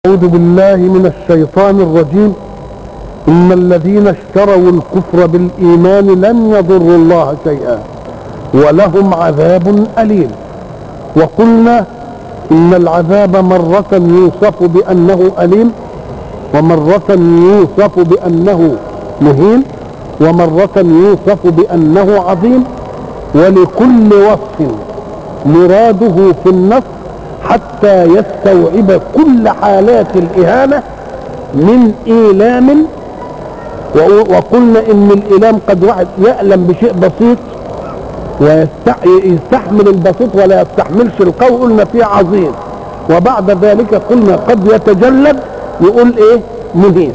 أعوذ بالله من الشيطان الرجيم إن الذين اشتروا الكفر بالإيمان لن يضروا الله شيئا ولهم عذاب أليم وقلنا إن العذاب مرة يوصف بأنه أليم ومرة يوصف بأنه مهين ومرة يوصف بأنه عظيم ولكل وصف مراده في النص حتى يستوعب كل حالات الإهانة من إيلام وقلنا إن الإيلام قد واحد يألم بشيء بسيط ويستحمل البسيط ولا يستحملش القوي قلنا فيه عظيم وبعد ذلك قلنا قد يتجلد يقول ايه مهين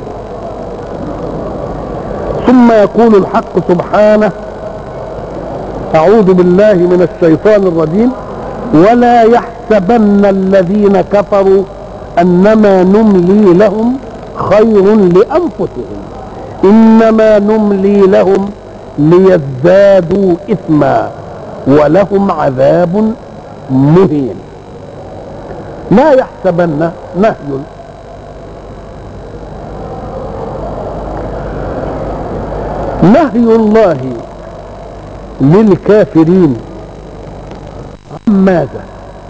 ثم يقول الحق سبحانه اعوذ بالله من الشيطان الرجيم ولا يحسبن الذين كفروا انما نملي لهم خير لانفسهم انما نملي لهم ليزدادوا اثما ولهم عذاب مهين لا يحسبن نهي نهي الله للكافرين عن ماذا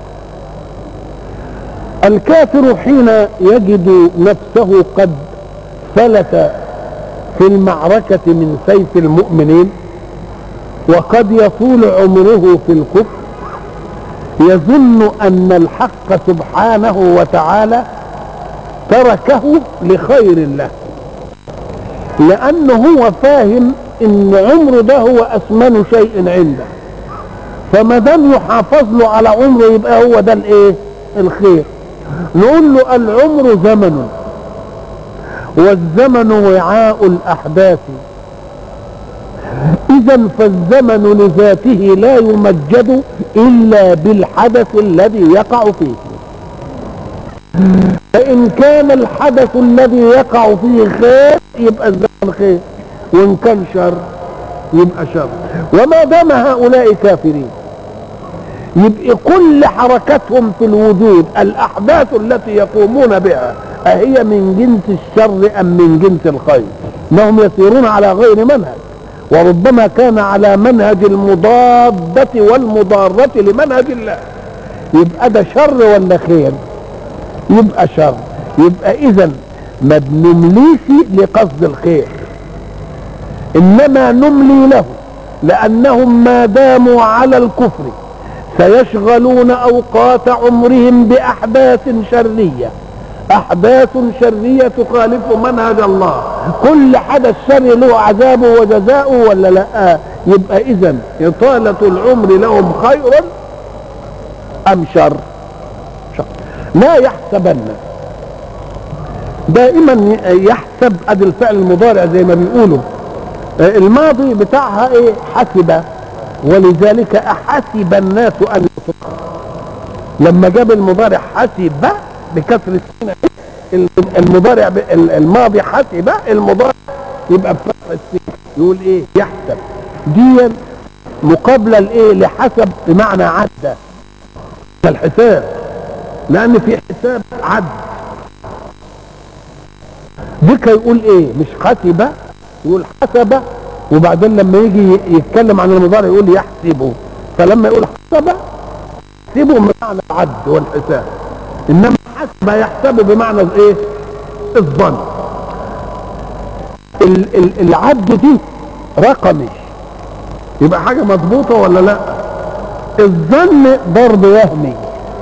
الكافر حين يجد نفسه قد فلت في المعركة من سيف المؤمنين وقد يطول عمره في الكفر يظن أن الحق سبحانه وتعالى تركه لخير له لأنه هو فاهم إن عمره ده هو أثمن شيء عنده فما دام يحافظ له على عمره يبقى هو ده الايه الخير نقول له العمر زمن والزمن وعاء الأحداث إذا فالزمن لذاته لا يمجد إلا بالحدث الذي يقع فيه فإن كان الحدث الذي يقع فيه خير يبقى الزمن خير وإن كان شر يبقى شر وما دام هؤلاء كافرين يبقى كل حركتهم في الوجود الأحداث التي يقومون بها أهي من جنس الشر أم من جنس الخير انهم يسيرون على غير منهج وربما كان على منهج المضادة والمضارة لمنهج الله يبقى ده شر ولا خير يبقى شر يبقى اذا ما بنمليش لقصد الخير انما نملي له لانهم ما داموا على الكفر سيشغلون اوقات عمرهم باحداث شريه احداث شريه تخالف منهج الله كل حدث شر له عذابه وجزاؤه ولا لا يبقى اذا اطاله العمر لهم خير ام شر شر لا يحسبن دائما يحسب ادي الفعل المضارع زي ما بيقولوا الماضي بتاعها ايه حسب ولذلك احسب الناس ان يتركوا لما جاب المضارع حسب بكسر السين المضارع الماضي حسب المضارع يبقى بفتح السين يقول ايه يحسب دي مقابله لايه لحسب بمعنى عدى الحساب لان في حساب عد ديك يقول ايه مش حسب يقول حسب وبعدين لما يجي يتكلم عن المضارع يقول يحسبه فلما يقول حسب يحسبه بمعنى العد والحساب انما حسب يحسب بمعنى ايه الظن ال ال العد دي رقمي يبقى حاجه مضبوطه ولا لا الظن ضرب وهمي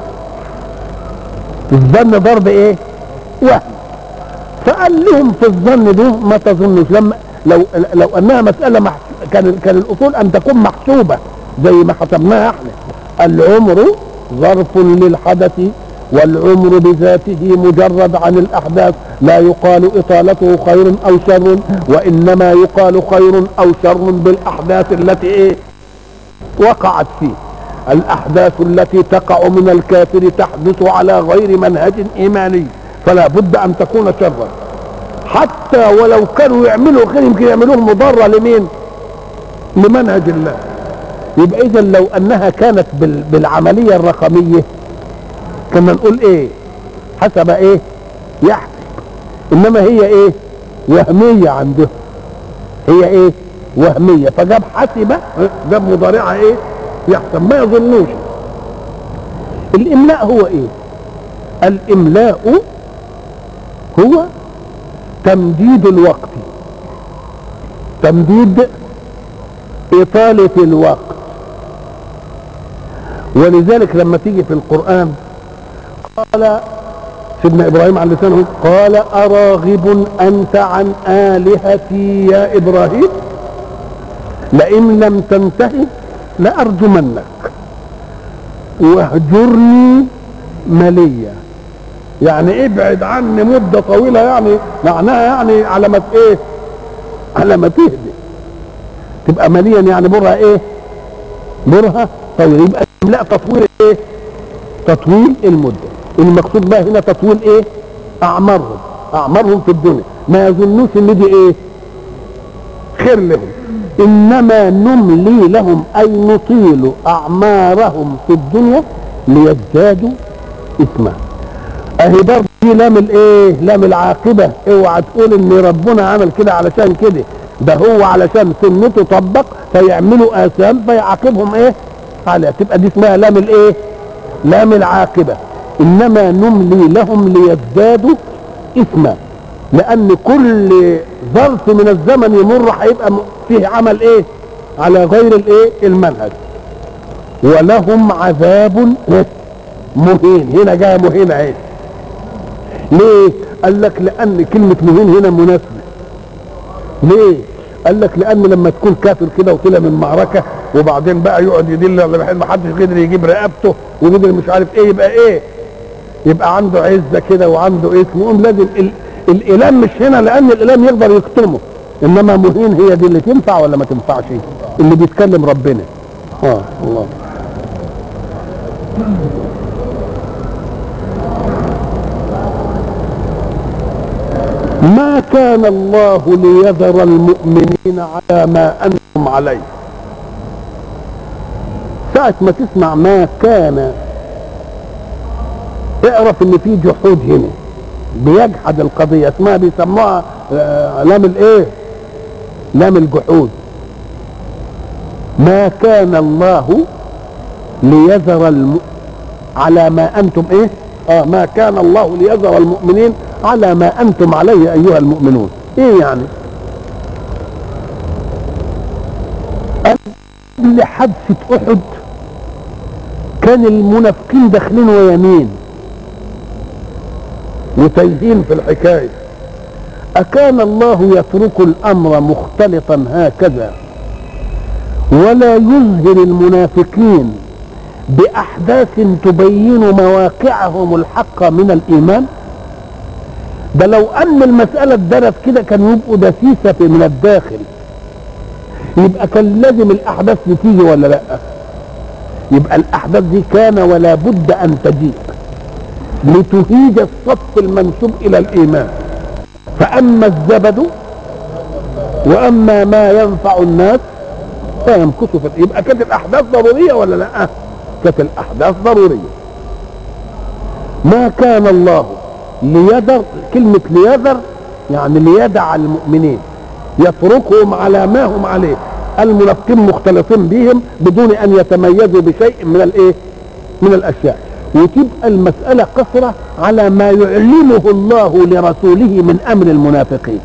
الظن ضرب ايه وهم فقال لهم في الظن ده ما تظنوش لما لو لو انها مساله محس... كان كان الاصول ان تكون محسوبه زي ما حسبناها احنا العمر ظرف للحدث والعمر بذاته مجرد عن الأحداث لا يقال إطالته خير أو شر وإنما يقال خير أو شر بالأحداث التي إيه وقعت فيه الأحداث التي تقع من الكافر تحدث على غير منهج إيماني فلا بد أن تكون شرا حتى ولو كانوا يعملوا خير يمكن يعملوه مضرة لمين لمنهج الله يبقى إذا لو أنها كانت بالعملية الرقمية كنا نقول ايه حسب ايه يحسب انما هي ايه وهميه عندهم هي ايه وهميه فجاب حسب جاب مضارعه ايه يحسب ما يظنوش الاملاء هو ايه الاملاء هو تمديد الوقت تمديد إطالة الوقت ولذلك لما تيجي في القرآن قال سيدنا إبراهيم عليه لسانه قال أراغب أنت عن آلهتي يا إبراهيم لئن لم تنتهي لأرجمنك واهجرني مليا يعني ابعد عني مدة طويلة يعني معناها يعني على ما ايه على ما تهدي تبقى مليا يعني مرها ايه مرها طويل يبقى لا تطويل ايه تطويل المدة المقصود بقى هنا تطويل ايه اعمارهم اعمارهم في الدنيا ما يظنوش ان دي ايه خير لهم انما نملي لهم اي نطيل اعمارهم في الدنيا ليزدادوا اثما اهي برضه دي لام الايه لام العاقبه اوعى تقول ان ربنا عمل كده علشان كده ده هو علشان سنته طبق فيعملوا اثام فيعاقبهم ايه عليها تبقى دي اسمها لام الايه لام العاقبه انما نملي لهم ليزدادوا اثما لان كل ظرف من الزمن يمر هيبقى فيه عمل ايه على غير الايه المنهج ولهم عذاب مهين هنا جايه مهين اهي ليه قال لك لان كلمه مهين هنا مناسبه ليه قال لك لان لما تكون كافر كده وطلع من معركه وبعدين بقى يقعد يدل على بحيث ما حدش قدر يجيب رقبته وقدر مش عارف ايه يبقى ايه يبقى عنده عزه كده وعنده اسم يقوم لازم ال- الالام مش هنا لان الالام يقدر يكتمه انما مهين هي دي اللي تنفع ولا ما تنفعش اللي بيتكلم ربنا اه الله ما كان الله ليذر المؤمنين على ما انتم عليه ساعة ما تسمع ما كان اعرف ان في جحود هنا بيجحد القضية اسمها بيسموها آه، لام الايه لام الجحود ما كان الله ليذر الم... على ما انتم ايه اه ما كان الله ليذر المؤمنين على ما انتم عليه ايها المؤمنون ايه يعني قبل حادثة احد كان المنافقين داخلين ويمين وتايهين في الحكاية أكان الله يترك الأمر مختلطا هكذا ولا يظهر المنافقين بأحداث تبين مواقعهم الحق من الإيمان ده لو أن المسألة اتدرت كده كانوا يبقوا دسيسة في- من الداخل يبقى كان لازم الأحداث دي تيجي ولا لأ يبقى الأحداث دي كان ولا بد أن تجيء لتهيج الصف المنسوب إلى الإيمان فأما الزبد وأما ما ينفع الناس فيمكث في يبقى كانت الأحداث ضرورية ولا لا؟ كانت الأحداث ضرورية ما كان الله ليذر كلمة ليذر يعني ليدع المؤمنين يتركهم على ما هم عليه المنافقين مختلطين بهم بدون ان يتميزوا بشيء من الايه من الاشياء وتبقى المسألة قصرة على ما يعلمه الله لرسوله من امر المنافقين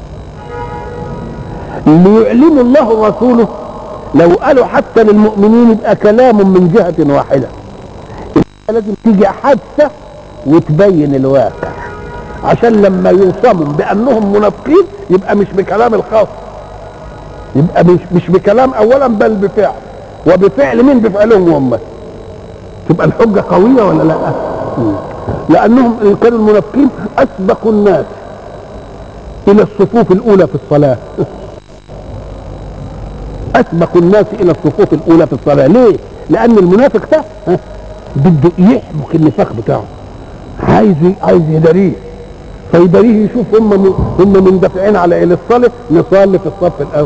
ليعلم الله رسوله لو قالوا حتى للمؤمنين يبقى كلام من جهة واحدة لازم تيجي حادثة وتبين الواقع عشان لما يوصموا بانهم منافقين يبقى مش بكلام الخاص يبقى مش مش بكلام اولا بل بفعل وبفعل مين بفعلهم هم تبقى الحجة قوية ولا لا مم. لانهم كانوا المنافقين اسبقوا الناس الى الصفوف الاولى في الصلاة اسبقوا الناس الى الصفوف الاولى في الصلاة ليه لان المنافق ده ها، بده يحبك النفاق بتاعه عايز عايز يداريه فيداريه يشوف هم هم مندفعين على ايه للصلاه نصلي في الصف الاول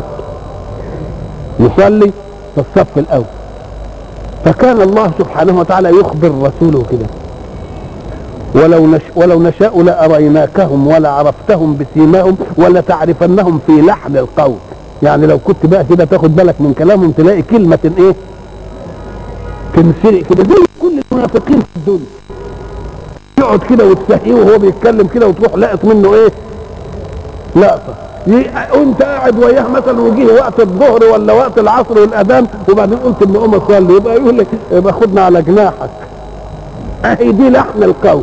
نصلي في الصف الاول فكان الله سبحانه وتعالى يخبر رسوله كده ولو نش ولو نشاء لاريناكهم ولعرفتهم بسيماهم ولتعرفنهم في لحن القول يعني لو كنت بقى كده تاخد بالك من كلامهم تلاقي كلمه ايه تنسرق كده زي كل المنافقين في الدنيا يقعد كده وتسهيه وهو بيتكلم كده وتروح لاقط منه ايه لقطه ي- وانت قاعد وياه مثلا ويجيه وقت الظهر ولا وقت العصر والاذان وبعدين قلت ان قوم اصلي يبقى يقول لك يبقى خدنا على جناحك اهي دي لحن القول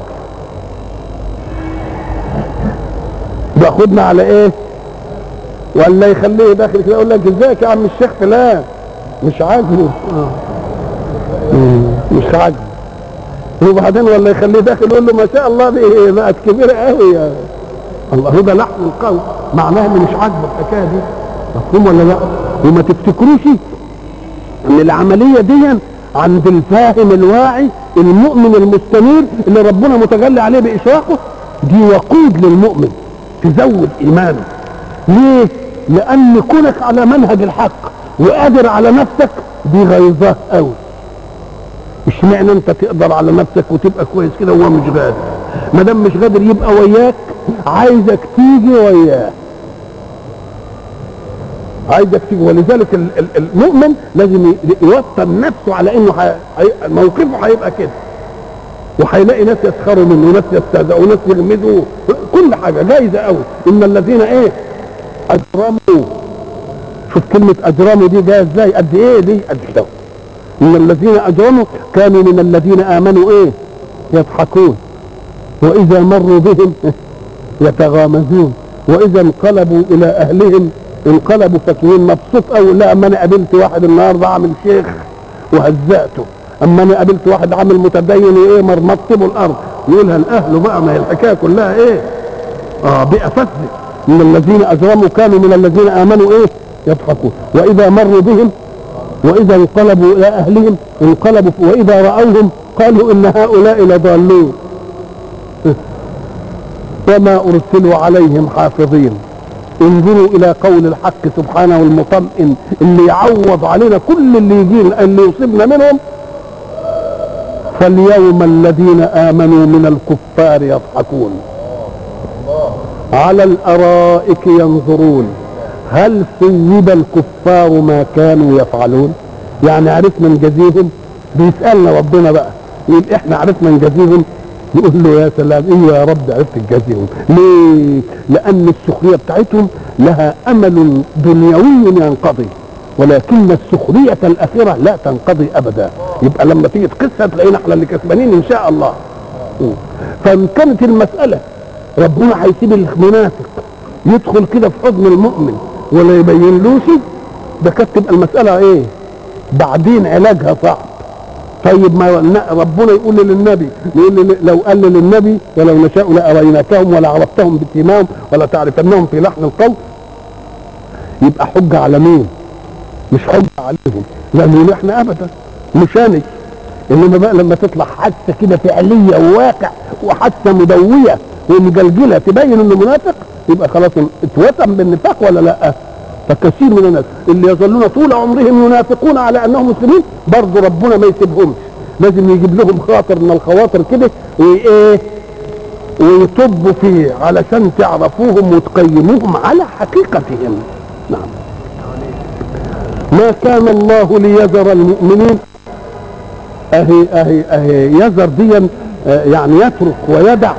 يبقى خدنا على ايه ولا يخليه داخل كده يقول لك ازيك يا عم الشيخ فلان مش عاجبه آه. مم، مش عاجبه وبعدين ولا يخليه داخل يقول له ما شاء الله دي بقت كبيره قوي يا الله هو ده لحن القول معناها ان مش عاجبه الحكايه دي مفهوم ولا لا وما تفتكروش ان العمليه دي عند الفاهم الواعي المؤمن المستنير اللي ربنا متجلى عليه باشراقه دي وقود للمؤمن تزود ايمانه ليه لان كونك على منهج الحق وقادر على نفسك دي غيظاه قوي مش معنى انت تقدر على نفسك وتبقى كويس كده وهو مش قادر ما دام مش قادر يبقى وياك عايزك تيجي وياه عايزك تيجي ولذلك ال- ال- المؤمن لازم ي- يوطن نفسه على انه حي... حي- موقفه هيبقى كده وهيلاقي ناس يسخروا منه وناس يستهزئوا وناس يغمزوا كل حاجه جايزه قوي ان الذين ايه اجرموا شوف كلمه اجرموا دي جايه ازاي قد ايه دي قد كده ان الذين اجرموا كانوا من الذين امنوا ايه يضحكون واذا مروا بهم يتغامزون واذا انقلبوا الى اهلهم انقلبوا فاكرين مبسوط قوي لا اما انا قابلت واحد النهارده عامل شيخ وهزأته اما انا قابلت واحد عامل متدين وايه مرمطت له الارض يقولها لاهله بقى ما هي الحكايه كلها ايه اه بأفزه من الذين اجرموا كانوا من الذين امنوا ايه يضحكون واذا مروا بهم واذا انقلبوا الى اهلهم انقلبوا واذا راوهم قالوا ان هؤلاء لضالون وما ارسلوا عليهم حافظين انظروا الى قول الحق سبحانه المطمئن اللي يعوض علينا كل اللي يجي اللي يصيبنا منهم فاليوم الذين امنوا من الكفار يضحكون على الارائك ينظرون هل ثوب الكفار ما كانوا يفعلون يعني عرفنا نجازيهم بيسالنا ربنا بقى يقول احنا عرفنا نجازيهم نقول له يا سلام ايوه يا رب عرفت تجازيهم ليه لان السخريه بتاعتهم لها امل دنيوي ينقضي ولكن السخرية الأخيرة لا تنقضي أبدا يبقى لما تيجي تقيسها تلاقينا احنا اللي كسبانين إن شاء الله فإن كانت المسألة ربنا هيسيب المنافق يدخل كده في حضن المؤمن ولا يبينلوش ده كانت تبقى المسألة إيه؟ بعدين علاجها صعب طيب ما ربنا يقول للنبي يقول لي لو قال للنبي ولو نشاء لأريناكهم ولا عرفتهم بسيماهم ولا تعرفنهم في لحن القول يبقى حجة على مين؟ مش حجة عليهم لأنه احنا أبدا مشانك انما بقى لما تطلع حادثه كده فعليه وواقع وحادثه مدويه ومجلجله تبين انه منافق يبقى خلاص اتوسم بالنفاق ولا لا؟ فكثير من الناس اللي يظلون طول عمرهم ينافقون على انهم مسلمين برضه ربنا ما يسيبهمش لازم يجيب لهم خاطر من الخواطر كده وايه ويطبوا فيه علشان تعرفوهم وتقيموهم على حقيقتهم نعم ما كان الله ليذر المؤمنين اهي اهي اهي يذر ديا آه، يعني يترك ويدع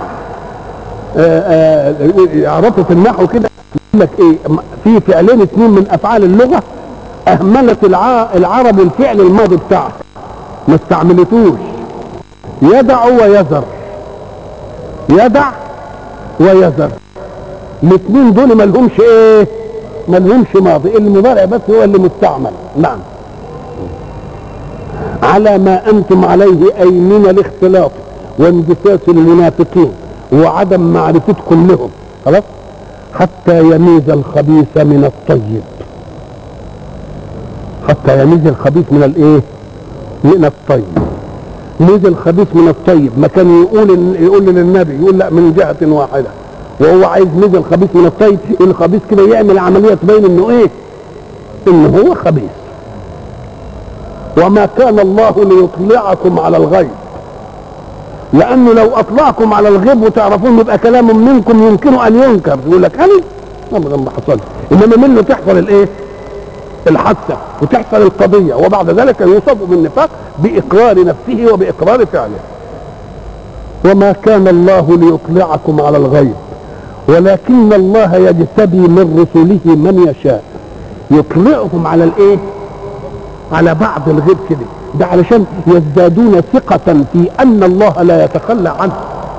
يعرفوا في النحو كده يقول لك ايه في فعلين اثنين من افعال اللغه اهملت الع- العرب الفعل الماضي بتاعه ما استعملتوش يدع ويذر يدع ويذر الاثنين دول ما لهمش ايه ما لهمش ماضي المضارع بس هو اللي مستعمل نعم على ما انتم عليه اي من الاختلاط وانبساط المنافقين وعدم معرفتكم لهم خلاص حتى يميز الخبيث من الطيب حتى يميز الخبيث من الايه من الطيب ميز الخبيث من الطيب ما كان يقول يقول للنبي يقول لا من جهه واحده وهو عايز ميز الخبيث من الطيب الخبيث كده يعمل عمليه تبين انه ايه انه هو خبيث وما كان الله ليطلعكم على الغيب لانه لو اطلعكم على الغيب وتعرفون يبقى كلام منكم يمكن ان ينكر يقول لك انا ابدا ما حصلش انما منه تحصل الايه الحادثه وتحصل القضيه وبعد ذلك يوصف بالنفاق باقرار نفسه وباقرار فعله وما كان الله ليطلعكم على الغيب ولكن الله يجتبي من رسله من يشاء يطلعهم على الايه على بعض الغيب كده ده علشان يزدادون ثقة في أن الله لا يتخلى عنه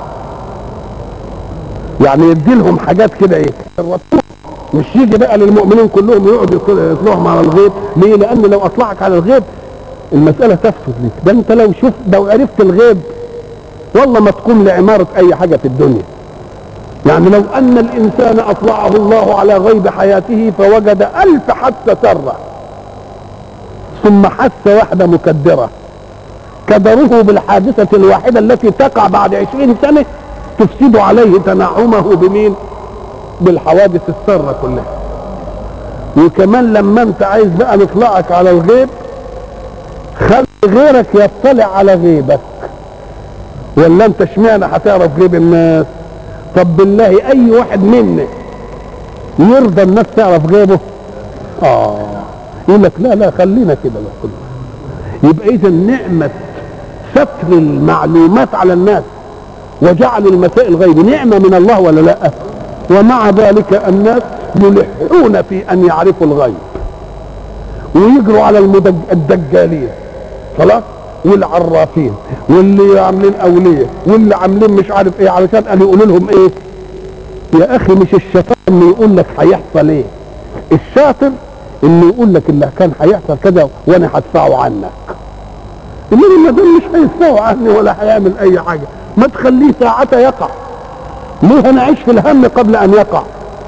يعني يدي لهم حاجات كده ايه الرسول مش يجي بقى للمؤمنين كلهم يقعد يطلعهم على الغيب ليه لأن لو أطلعك على الغيب المسألة تفسد لك ده أنت لو شفت لو عرفت الغيب والله ما تقوم لعمارة أي حاجة في الدنيا يعني لو أن الإنسان أطلعه الله على غيب حياته فوجد ألف حادثة سرة ثم حادثة واحدة مكدرة كدره بالحادثة الواحدة التي تقع بعد عشرين سنة تفسد عليه تنعمه بمين بالحوادث السرة كلها وكمان لما انت عايز بقى نطلعك على الغيب خلي غيرك يطلع على غيبك ولا انت اشمعنى هتعرف غيب الناس طب بالله اي واحد منا يرضى الناس تعرف غيبه اه يقول لك لا لا خلينا كده لا كله يبقى اذا نعمه ستر المعلومات على الناس وجعل المسائل غيب نعمه من الله ولا لا ومع ذلك الناس يلحون في ان يعرفوا الغيب ويجروا على المدج... الدجالين خلاص والعرافين واللي عاملين اوليه واللي عاملين مش عارف ايه علشان قالوا يقولوا لهم ايه يا اخي مش الشيطان انه يقول لك هيحصل ايه الشاطر انه يقول لك اللي كان هيحصل كذا وانا هدفعه عنك انما دول مش هيدفعوا عني ولا هيعمل اي حاجه ما تخليه ساعتها يقع ليه هنعيش في الهم قبل ان يقع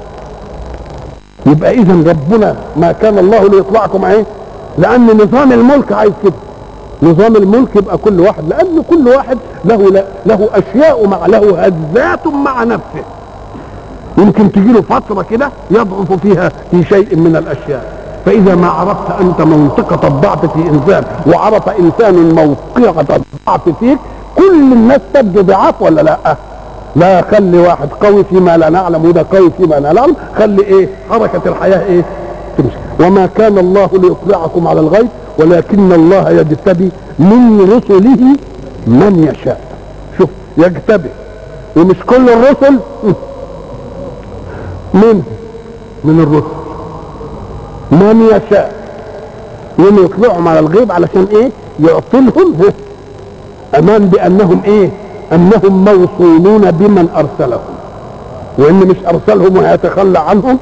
يبقى اذا ربنا ما كان الله ليطلعكم ايه لان نظام الملك عايز كده نظام الملك يبقى كل واحد لان كل واحد له له اشياء مع له هزات مع نفسه يمكن تجي له فتره كده يضعف فيها في شيء من الاشياء فاذا ما عرفت انت منطقه الضعف في انسان وعرف انسان موقعه الضعف فيك كل الناس تبدو ضعاف ولا لا لا خلي واحد قوي فيما لا نعلم وده قوي فيما لا نعلم خلي ايه حركه الحياه ايه تمشي وما كان الله ليطلعكم على الغيب ولكن الله يجتبي من رسله من يشاء شوف يجتبي ومش كل الرسل من من الرسل من يشاء يوم يطلعهم على الغيب علشان ايه يعطلهم امان بانهم ايه انهم موصولون بمن ارسلهم وان مش ارسلهم وهيتخلى عنهم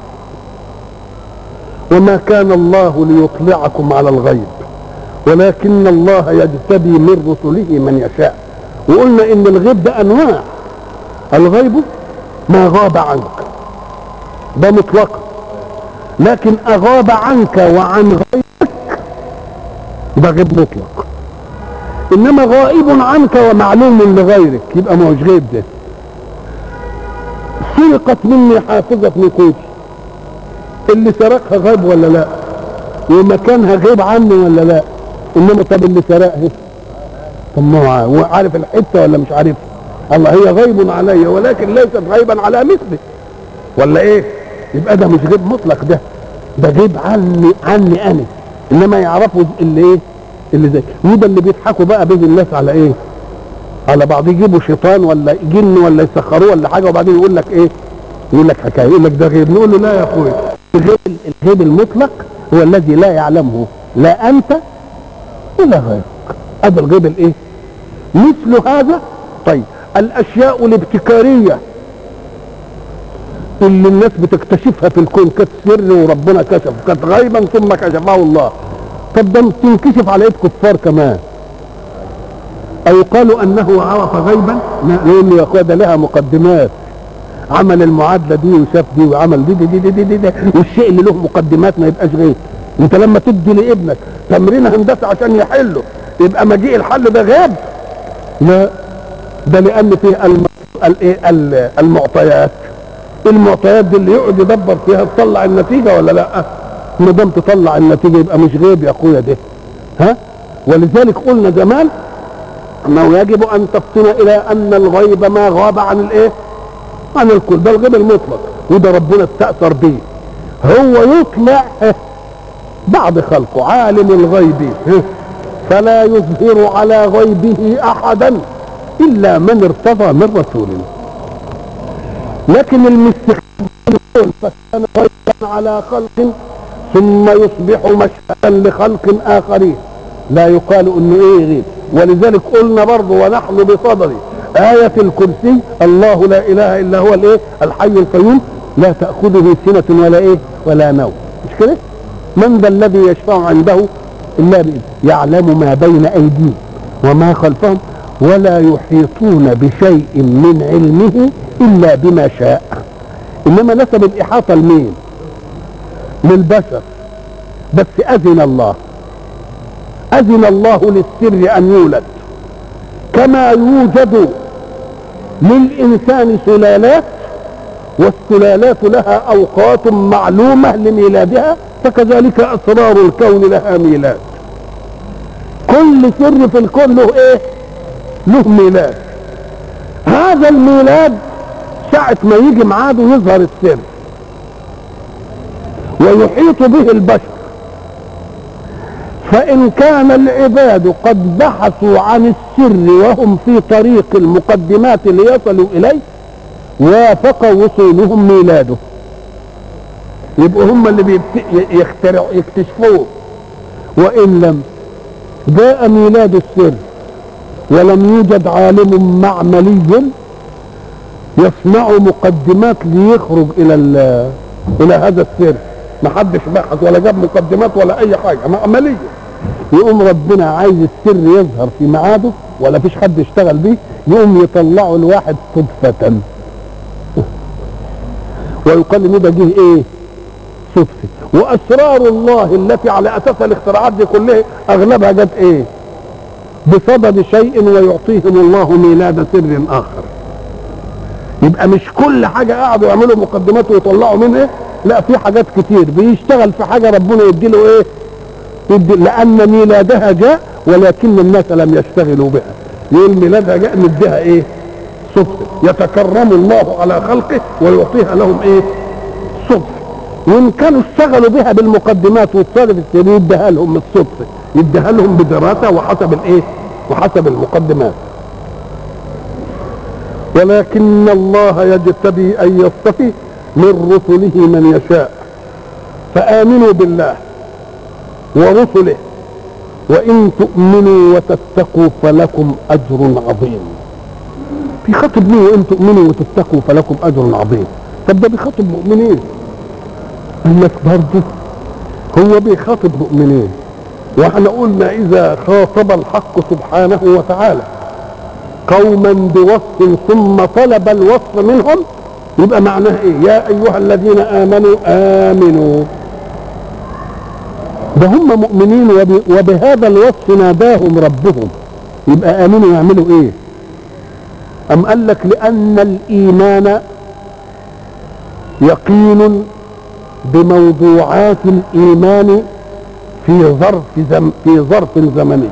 وما كان الله ليطلعكم على الغيب ولكن الله يجتبي من رسله من يشاء وقلنا ان الغيب ده انواع الغيب ما غاب عنك ده مطلقا لكن اغاب عنك وعن غيرك ده غيب مطلق انما غائب عنك ومعلوم لغيرك يبقى ما هوش غيب ده سرقت مني حافظة نقودي اللي سرقها غيب ولا لا ومكانها غيب عني ولا لا انما طب اللي سرقها طب ما هو عارف الحته ولا مش عارفها الله هي غيب علي ولكن ليست غيبا على مثلي ولا ايه يبقى ده مش غيب مطلق ده ده غيب عني عني انا انما يعرفوا اللي ايه اللي زي وده اللي بيضحكوا بقى بين الناس على ايه على بعض يجيبوا شيطان ولا جن ولا يسخروه ولا حاجه وبعدين يقول لك ايه يقول لك حكايه يقول لك ده غيب نقول له لا يا اخويا الغيب الغيب المطلق هو الذي لا يعلمه لا انت ولا غيرك هذا الغيب الايه مثل هذا طيب الاشياء الابتكاريه اللي الناس بتكتشفها في الكون كانت سر وربنا كشف كانت غيبا ثم كشفه الله طب ده تنكشف على ايد كفار كمان او قالوا انه عرف غيبا نقول له يا اخويا ده لها مقدمات عمل المعادله دي وشاف دي وعمل دي دي دي دي, دي, دي, دي والشيء اللي له مقدمات ما يبقاش غيب انت لما تدي لابنك تمرين هندسه عشان يحله يبقى مجيء الحل ده غيب لا ده لان فيه الم... الايه المعطيات المعطيات دي اللي يقعد يدبر فيها تطلع النتيجه ولا لا ما دام تطلع النتيجه يبقى مش غيب يا اخويا ده ها ولذلك قلنا زمان انه يجب ان تفطن الى ان الغيب ما غاب عن الايه عن الكل ده الغيب المطلق وده ربنا استأثر به هو يطلع بعد خلقه عالم الغيب فلا يظهر على غيبه احدا الا من ارتضى من رسول لكن المستخدم فكان غيبا على خلق ثم يصبح مشهدا لخلق اخرين لا يقال انه ايه غيب ولذلك قلنا برضه ونحن بصدد آية الكرسي الله لا إله إلا هو الإيه الحي القيوم لا تأخذه سنة ولا إيه ولا نوم مش كده من ذا الذي يشفع عنده إلا بإذنه يعلم ما بين أيديهم وما خلفهم ولا يحيطون بشيء من علمه إلا بما شاء إنما نسب الإحاطة لمين للبشر بس أذن الله أذن الله للسر أن يولد كما يوجد للإنسان سلالات والسلالات لها أوقات معلومة لميلادها فكذلك أسرار الكون لها ميلاد كل سر في الكون له إيه؟ له ميلاد هذا الميلاد ساعة ما يجي ميعاده يظهر السر ويحيط به البشر فإن كان العباد قد بحثوا عن السر وهم في طريق المقدمات ليصلوا إليه وافق وصولهم ميلاده يبقوا هم اللي بيبت... يخترعوا يكتشفوه وإن لم جاء ميلاد السر ولم يوجد عالم معملي يصنع مقدمات ليخرج إلى إلى هذا السر ما حدش بحث ولا جاب مقدمات ولا اي حاجه عمليه يقوم ربنا عايز السر يظهر في ميعاده ولا فيش حد يشتغل بيه يقوم يطلعه الواحد صدفة ويقال ان ده جه ايه صدفة واسرار الله التي على اساسها الاختراعات دي كلها اغلبها جت ايه بصدد شيء ويعطيهم الله ميلاد سر اخر يبقى مش كل حاجة قعدوا يعملوا مقدمات ويطلعوا منها إيه؟ لا في حاجات كتير بيشتغل في حاجة ربنا يديله ايه يدي لان ميلادها جاء ولكن الناس لم يشتغلوا بها يقول ميلادها جاء نديها ايه صدفة يتكرم الله على خلقه ويعطيها لهم ايه صدفة وان كانوا اشتغلوا بها بالمقدمات والصادف السري يديها لهم الصدفة يديها لهم بدراسة وحسب الايه وحسب المقدمات ولكن الله يجتبي ان يصطفي من رسله من يشاء فآمنوا بالله ورسله وإن تؤمنوا وتتقوا فلكم أجر عظيم في خطب مين وإن تؤمنوا وتتقوا فلكم أجر عظيم طب ده بيخاطب مؤمنين قال لك برضه هو بيخاطب مؤمنين واحنا قلنا إذا خاطب الحق سبحانه وتعالى قوما بوصف ثم طلب الوصف منهم يبقى معناه ايه يا ايها الذين امنوا امنوا ده هم مؤمنين وب... وبهذا الوصف ناداهم ربهم يبقى امنوا يعملوا ايه ام قال لك لان الايمان يقين بموضوعات الايمان في ظرف زم... في ظرف زمني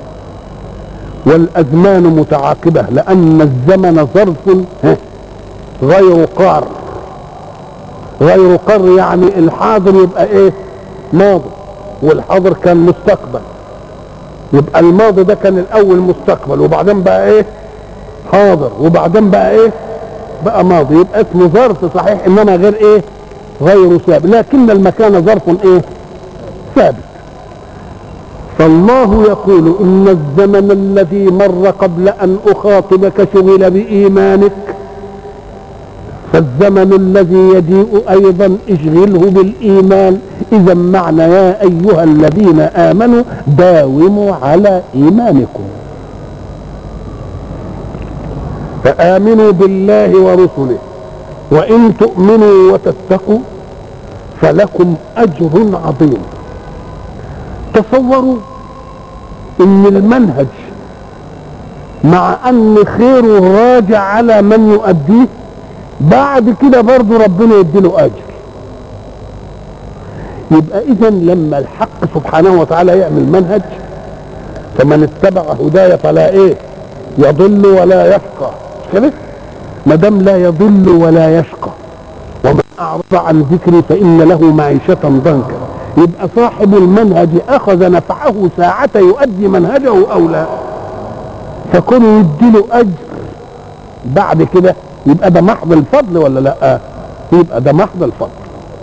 والازمان متعاقبه لان الزمن ظرف غير قار غير قار يعني الحاضر يبقى ايه ماضي والحاضر كان مستقبل يبقى الماضي ده كان الاول مستقبل وبعدين بقى ايه حاضر وبعدين بقى ايه بقى ماضي يبقى اسمه ظرف صحيح انما غير ايه غير ثابت لكن المكان ظرف ايه ثابت فالله يقول ان الزمن الذي مر قبل ان اخاطبك شغل بايمانك فالزمن الذي يجيء ايضا اشغله بالايمان اذا معنى يا ايها الذين امنوا داوموا على ايمانكم فامنوا بالله ورسله وان تؤمنوا وتتقوا فلكم اجر عظيم تصوروا ان المنهج مع ان خيره راجع على من يؤديه بعد كده برضه ربنا يديله اجر يبقى اذا لما الحق سبحانه وتعالى يعمل منهج فمن اتبع هدايا فلا ايه يضل ولا يشقى مش كده ما دام لا يضل ولا يشقى ومن اعرض عن ذكري فان له معيشه ضنكا يبقى صاحب المنهج اخذ نفعه ساعة يؤدي منهجه او لا فكونوا يديله اجر بعد كده يبقى ده محض الفضل ولا لا يبقى ده محض الفضل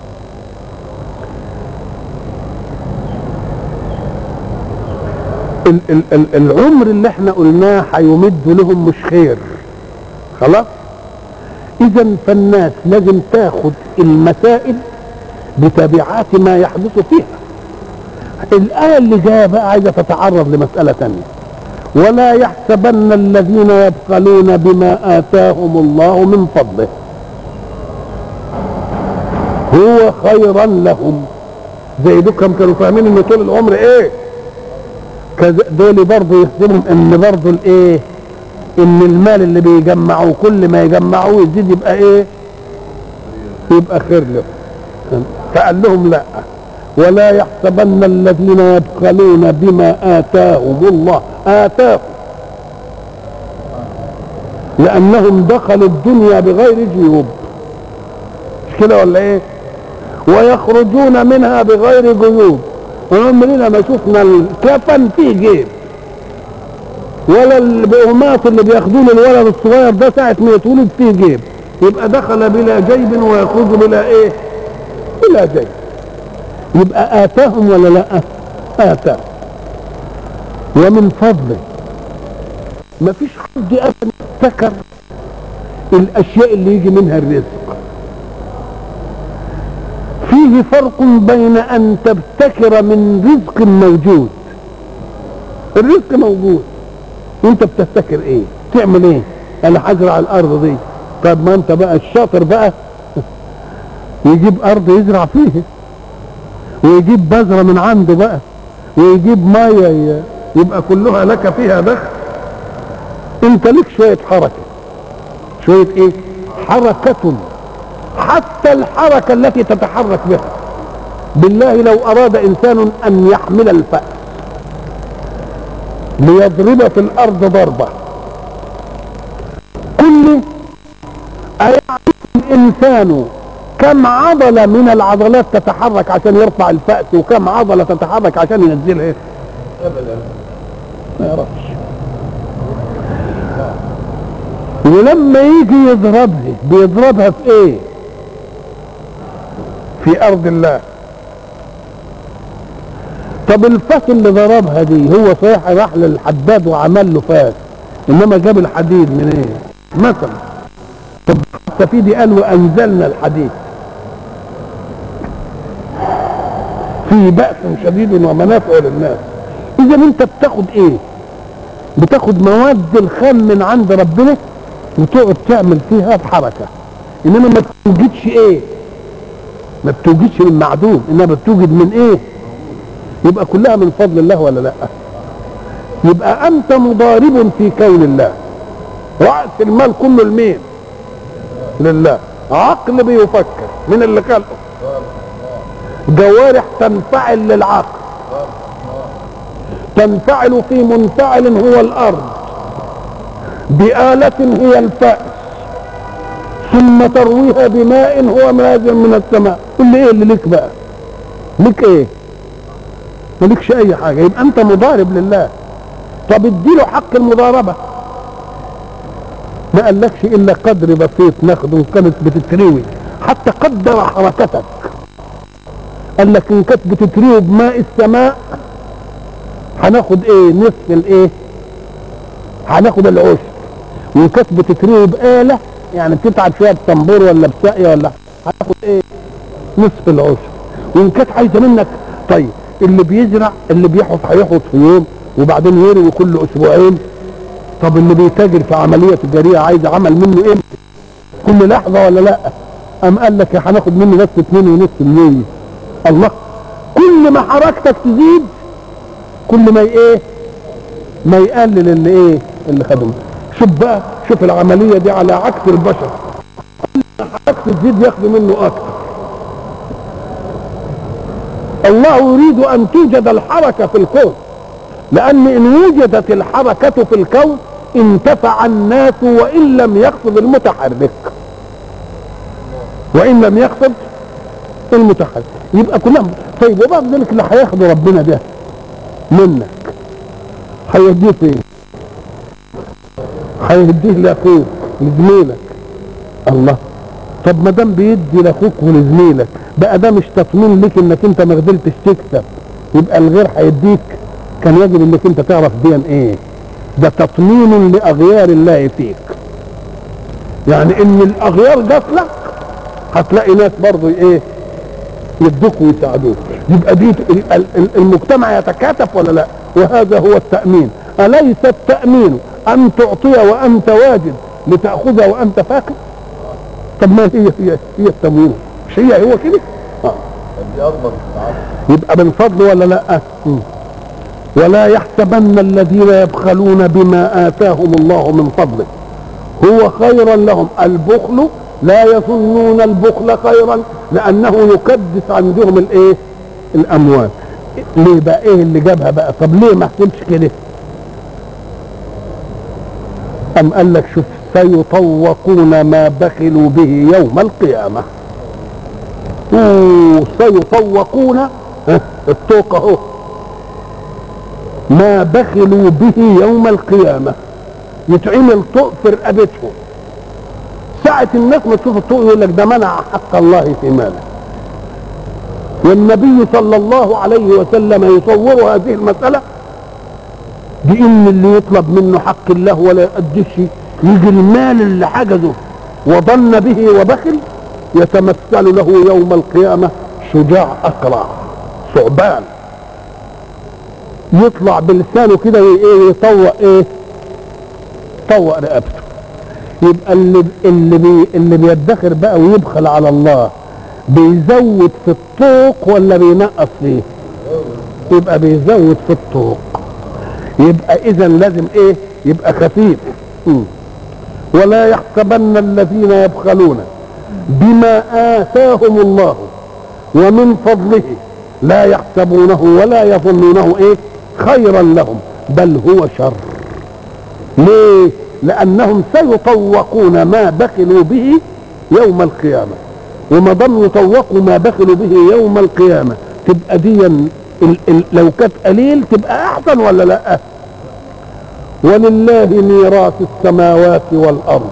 ال- ال- ال- العمر اللي احنا قلناه هيمد لهم مش خير خلاص اذا فالناس لازم تاخد المسائل بتبعات ما يحدث فيها الآية اللي جاية بقى عايزة تتعرض لمسألة تانية ولا يحسبن الذين يبخلون بما آتاهم الله من فضله هو خيرا لهم زي دوكم كانوا فاهمين ان طول العمر ايه كذا- دول برضه يحسبهم ان برضه الايه ان المال اللي بيجمعوه كل ما يجمعوه يزيد يبقى ايه يبقى خير لهم فقال لهم لا ولا يحسبن الذين يبخلون بما آتاهم الله آتاهم لأنهم دخلوا الدنيا بغير جيوب مش كده ولا ايه ويخرجون منها بغير جيوب عمرنا ما شفنا الكفن فيه جيب ولا البهمات اللي بياخدوه للولد الصغير ده ساعة ما يتولد فيه جيب يبقى دخل بلا جيب ويخرج بلا ايه بلا جيب يبقى آتاهم ولا لا آتاهم ومن فضله ما فيش حد ابدا افتكر الاشياء اللي يجي منها الرزق فيه فرق بين ان تبتكر من رزق موجود الرزق موجود وانت بتفتكر ايه تعمل ايه انا هزرع الارض دي طب ما انت بقى الشاطر بقى يجيب ارض يزرع فيها ويجيب بذره من عنده بقى ويجيب ميه ي- يبقى كلها لك فيها دخل انت لك شويه حركه شويه ايه حركه حتى الحركه التي تتحرك بها بالله لو اراد انسان ان يحمل الفأس ليضرب في الارض ضربه كل أيعرف الانسان كم عضله من العضلات تتحرك عشان يرفع الفأس وكم عضله تتحرك عشان ينزلها ابدا ما يعرفش ولما يجي يضربها بيضربها في ايه في ارض الله طب الفاس اللي ضربها دي هو صحيح راح للحداد وعمل له فاس انما جاب الحديد من ايه مثلا طب السفيدي قال وانزلنا الحديد في بأس شديد ومنافع للناس اذا انت بتاخد ايه بتاخد مواد الخام من عند ربنا وتقعد تعمل فيها بحركه انما ما بتوجدش ايه ما بتوجدش من معدوم انما بتوجد من ايه يبقى كلها من فضل الله ولا لا يبقى انت مضارب في كون الله راس المال كله لمين لله عقل بيفكر من اللي خلقه جوارح تنفعل للعقل تنفعل في منفعل هو الارض بآلة هي الفأس ثم ترويها بماء هو نازل من السماء قل لي ايه اللي لك بقى لك ايه مالكش اي حاجه يبقى انت مضارب لله طب اديله حق المضاربه ما قالكش الا قدر بسيط ناخده كانت بتتروي حتى قدر حركتك قال لك ان كانت بتتروي بماء السماء هناخد ايه نصف الايه هناخد العشر وان كانت بتتروي بآلة يعني بتتعب شويه بطنبور ولا بساقية ولا هناخد ايه نصف العشر وان كانت عايزه منك طيب اللي بيزرع اللي بيحط هيحط في يوم وبعدين يروي كل اسبوعين طب اللي بيتاجر في عمليه تجاريه عايز عمل منه ايه كل لحظه ولا لا ام قال لك هناخد منه بس 2.5% الله كل ما حركتك تزيد كل ما ايه ما يقلل اللي ايه اللي خدمه شوف بقى شوف العمليه دي على عكس البشر كل ما حركته تزيد ياخدوا منه اكتر الله يريد ان توجد الحركه في الكون لان ان وجدت الحركه في الكون انتفع الناس وان لم يقصد المتحرك وان لم يقصد المتحرك يبقى كلهم طيب وبعد ذلك اللي هياخده ربنا ده منك هيوديه فين؟ هيديه لاخوك لزميلك الله طب ما دام بيدي لاخوك ولزميلك بقى ده مش تطمين لك انك انت ما قدرتش تكسب يبقى الغير هيديك كان يجب انك انت تعرف دي ايه ده تطمين لاغيار الله فيك يعني ان الاغيار جات لك هتلاقي ناس برضه ايه يدوك ويساعدوك يبقى دي ال- ال- المجتمع يتكاتف ولا لا وهذا هو التأمين أليس التأمين أن تعطي وأنت واجد لتأخذ وأنت فاكر طب ما هي هي هي التموين مش هي هو كده آه. دي اضمن يبقى من فضل ولا لا مم. ولا يحسبن الذين يبخلون بما آتاهم الله من فضله هو خيرا لهم البخل لا يظنون البخل خيرا لأنه يكدس عندهم الايه الأموال ليه بقى ايه اللي جابها بقى طب ليه ما حسبش كده أم قال لك شوف سيطوقون ما بخلوا به يوم القيامة أوه، سيطوقون ها، الطوق اهو ما بخلوا به يوم القيامة يتعمل طوق في رقبتهم ساعة الناس ما تشوف الطوق يقول لك ده منع حق الله في ماله والنبي صلى الله عليه وسلم يصور هذه المسألة بإن اللي يطلب منه حق الله ولا يؤديش يجي المال اللي حجزه وظن به وبخل يتمثل له يوم القيامة شجاع أقرع ثعبان يطلع بلسانه كده وايه يطوق ايه طوق رقبته يبقى اللي اللي بي اللي بيدخر بقى ويبخل على الله بيزود في الطوق ولا بينقص فيه يبقى بيزود في الطوق يبقى اذا لازم ايه يبقى خفيف مم. ولا يحسبن الذين يبخلون بما آتاهم الله ومن فضله لا يحسبونه ولا يظنونه ايه خيرا لهم بل هو شر ليه لانهم سيطوقون ما بخلوا به يوم القيامه وما دام يطوقوا ما بخلوا به يوم القيامه تبقى دي ال ال لو كانت قليل تبقى احسن ولا لا ولله ميراث السماوات والارض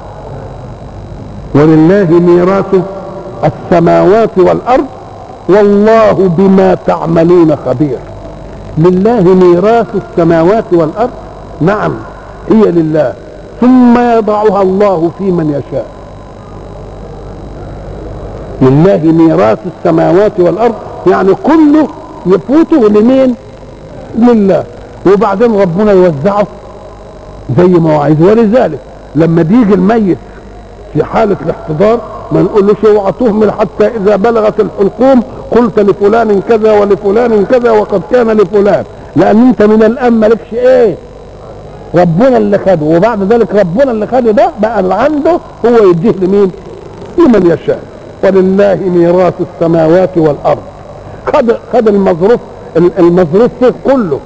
ولله ميراث السماوات والارض والله بما تعملون خبير لله ميراث السماوات والارض نعم هي لله ثم يضعها الله في من يشاء لله ميراث السماوات والارض يعني كله يفوته لمين لله وبعدين ربنا يوزعه زي ما هو عايز ولذلك لما بيجي الميت في حالة الاحتضار ما نقولوش اوعى تهمل حتى اذا بلغت الحلقوم قلت لفلان كذا ولفلان كذا وقد كان لفلان لان انت من الان مالكش ايه ربنا اللي خده وبعد ذلك ربنا اللي خده ده بقى اللي عنده هو يديه لمين لمن يشاء ولله ميراث السماوات والارض خد خد المظروف المظروف فيه كله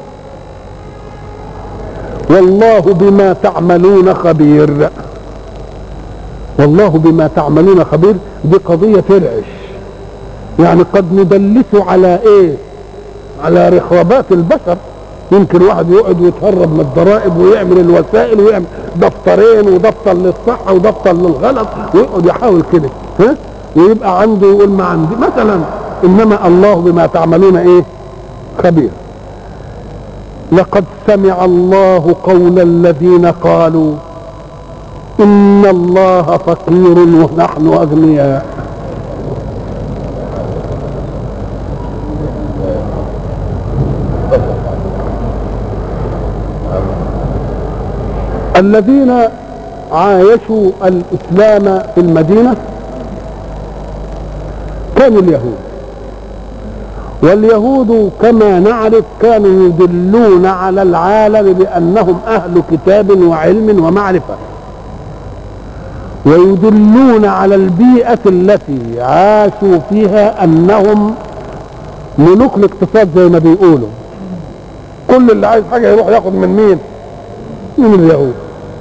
والله بما تعملون خبير والله بما تعملون خبير دي قضية ترعش يعني قد ندلس على ايه على رخابات البشر يمكن واحد يقعد ويتهرب من الضرائب ويعمل الوسائل ويعمل دفترين ودفتر للصحة ودفتر للغلط ويقعد يحاول كده ها ويبقى عنده يقول ما عندي مثلا انما الله بما تعملون ايه خبير لقد سمع الله قول الذين قالوا ان الله فقير ونحن اغنياء الذين عايشوا الاسلام في المدينه كانوا اليهود واليهود كما نعرف كانوا يدلون على العالم بانهم اهل كتاب وعلم ومعرفه ويدلون على البيئه التي عاشوا فيها انهم ملوك الاقتصاد زي ما بيقولوا كل اللي عايز حاجه يروح ياخد من مين من اليهود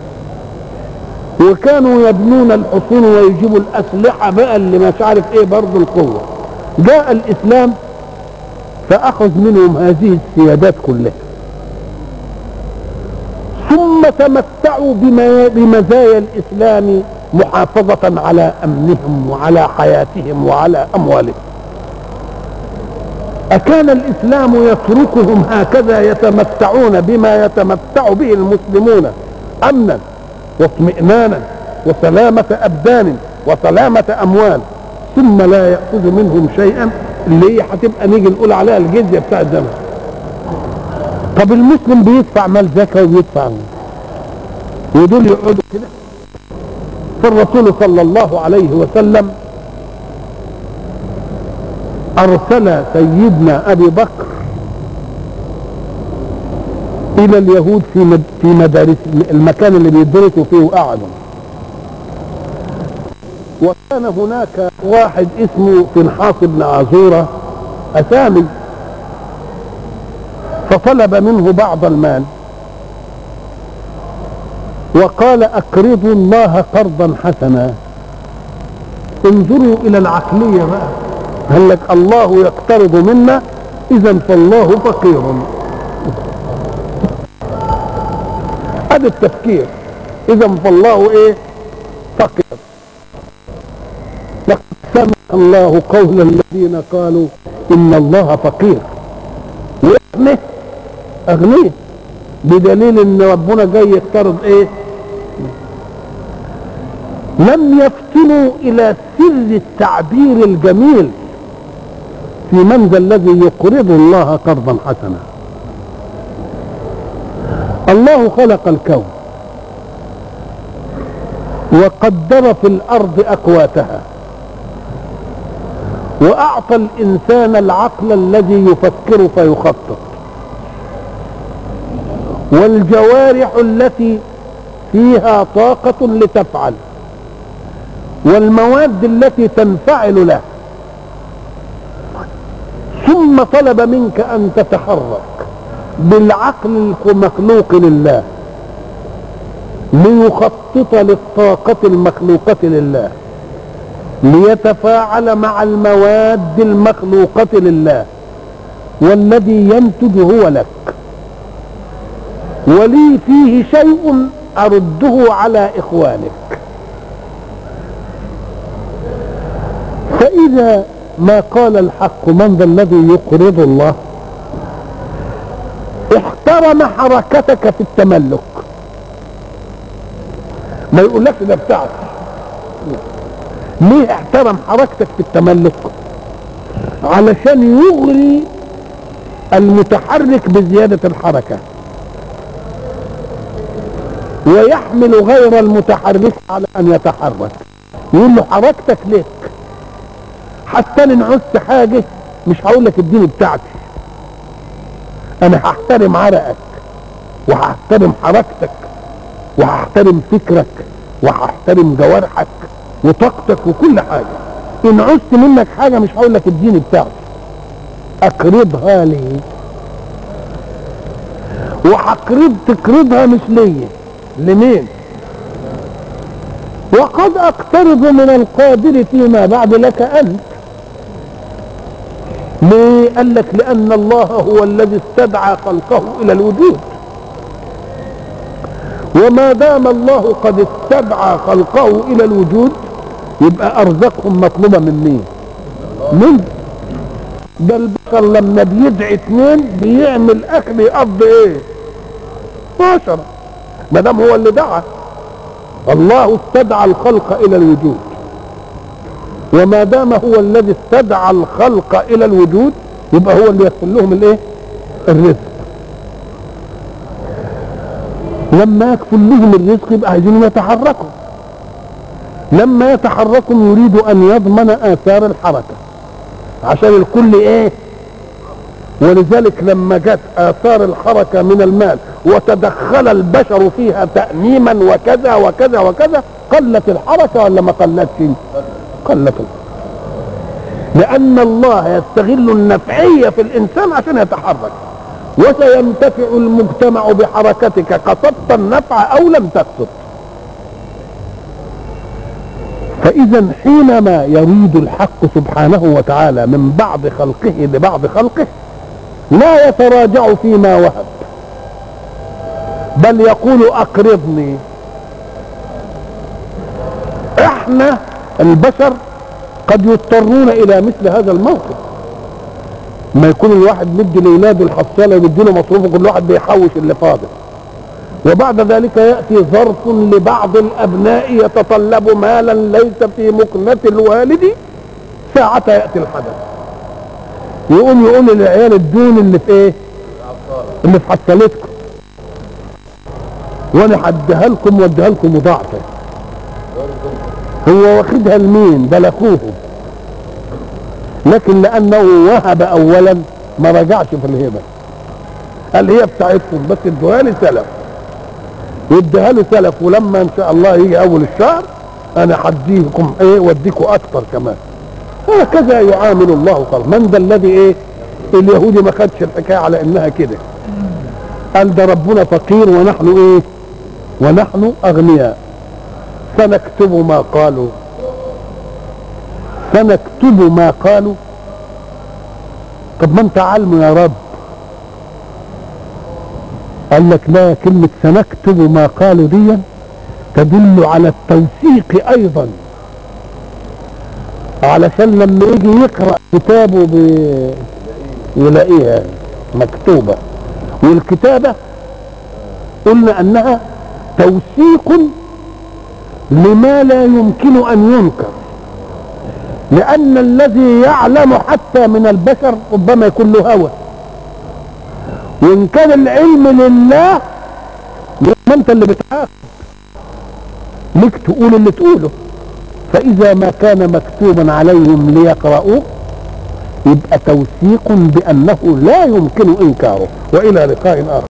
وكانوا يبنون الحصون ويجيبوا الأسلحة بقى اللي مش عارف ايه برضه القوة جاء الإسلام فأخذ منهم هذه السيادات كلها ثم تمتعوا بما بمزايا الإسلام محافظة على أمنهم وعلى حياتهم وعلى أموالهم أكان الإسلام يتركهم هكذا يتمتعون بما يتمتع به المسلمون أمنا واطمئنانا وسلامة أبدان وسلامة أموال ثم لا يأخذ منهم شيئا اللي هي هتبقى نيجي نقول عليها الجزية بتاع الزمن طب المسلم بيدفع مال زكاة وبيدفع مال ودول يقعدوا كده فالرسول صلى الله عليه وسلم أرسل سيدنا أبي بكر إلى اليهود في مد في مدارس المكان اللي بيدرسوا فيه وقعدوا وكان هناك واحد اسمه فنحاس بن عزورة أسامي فطلب منه بعض المال وقال أقرضوا الله قرضا حسنا انظروا إلى العقلية بقى هل لك الله يقترض منا إذا فالله فقير هذا التفكير إذا فالله إيه فقير لقد سمع الله قول الذين قالوا إن الله فقير وإحنا أغنيه بدليل ان ربنا جاي يقترض ايه لم يفتنوا الى سر التعبير الجميل في من ذا الذي يقرض الله قرضا حسنا الله خلق الكون وقدر في الارض اقواتها واعطى الانسان العقل الذي يفكر فيخطط والجوارح التي فيها طاقة لتفعل والمواد التي تنفعل له ثم طلب منك أن تتحرك بالعقل المخلوق لله ليخطط للطاقة المخلوقة لله ليتفاعل مع المواد المخلوقة لله والذي ينتج هو لك ولي فيه شيء أرده على إخوانك فإذا ما قال الحق من ذا الذي يقرض الله احترم حركتك في التملك ما يقولكش ده بتاعتي ليه احترم حركتك في التملك علشان يغري المتحرك بزيادة الحركة ويحمل غير المتحرك على ان يتحرك يقول له حركتك ليك حتى ان عوزت حاجه مش هقول لك اديني بتاعتي انا هحترم عرقك وهحترم حركتك وهحترم فكرك وهحترم جوارحك وطاقتك وكل حاجه ان عوزت منك حاجه مش هقول لك اديني بتاعتي اقرضها لي وهقرض تقرضها مش ليا لمين وقد اقترض من القادر فيما بعد لك انت ليه قال لك لان الله هو الذي استدعى خلقه الى الوجود وما دام الله قد استدعى خلقه الى الوجود يبقى ارزقهم مطلوبه من مين من ده البشر لما بيدعي اثنين بيعمل اكل يقضي ايه عشرة ما دام هو اللي دعا الله استدعى الخلق الى الوجود وما دام هو الذي استدعى الخلق الى الوجود يبقى هو اللي يدخل لهم الايه الرزق لما يكفل لهم الرزق يبقى عايزين يتحركوا لما يتحركوا يريد ان يضمن اثار الحركه عشان الكل ايه ولذلك لما جت اثار الحركه من المال وتدخل البشر فيها تأميما وكذا وكذا وكذا قلت الحركه ولا ما قلتش قلت لان الله يستغل النفعيه في الانسان عشان يتحرك وسينتفع المجتمع بحركتك قصدت النفع او لم تقصد فاذا حينما يريد الحق سبحانه وتعالى من بعض خلقه لبعض خلقه لا يتراجع فيما وهب بل يقول اقرضني احنا البشر قد يضطرون الى مثل هذا الموقف ما يكون الواحد مدي لاولاده الحصاله ويدي له مصروفه كل واحد بيحوش اللي فاضل وبعد ذلك ياتي ظرف لبعض الابناء يتطلب مالا ليس في مكنه الوالد ساعة ياتي الحدث يقوم يقول للعيال الدون اللي في ايه اللي في حصلتكم وانا هديها لكم واديها لكم مضاعفه هو واخدها لمين ده لاخوه لكن لانه وهب اولا ما رجعش في الهبه قال هي بتاعتكم بس ادوها لي سلف واديها له سلف ولما ان شاء الله يجي اول الشهر انا هديكم ايه واديكم اكتر كمان هكذا يعامل الله خلق من ذا الذي ايه اليهودي ما خدش الحكايه على انها كده قال ده ربنا فقير ونحن ايه ونحن اغنياء سنكتب ما قالوا سنكتب ما قالوا طب ما انت علم يا رب قال لك لا كلمة سنكتب ما قالوا دي تدل على التوثيق ايضا علشان لما يجي يقرأ كتابه ب... يلاقيها مكتوبة والكتابة قلنا انها توثيق لما لا يمكن ان ينكر لان الذي يعلم حتى من البشر ربما يكون له هوى وان كان العلم لله ما انت اللي بتعاقب ليك تقول اللي تقوله فاذا ما كان مكتوبا عليهم ليقرؤوه يبقى توثيق بانه لا يمكن انكاره والى لقاء اخر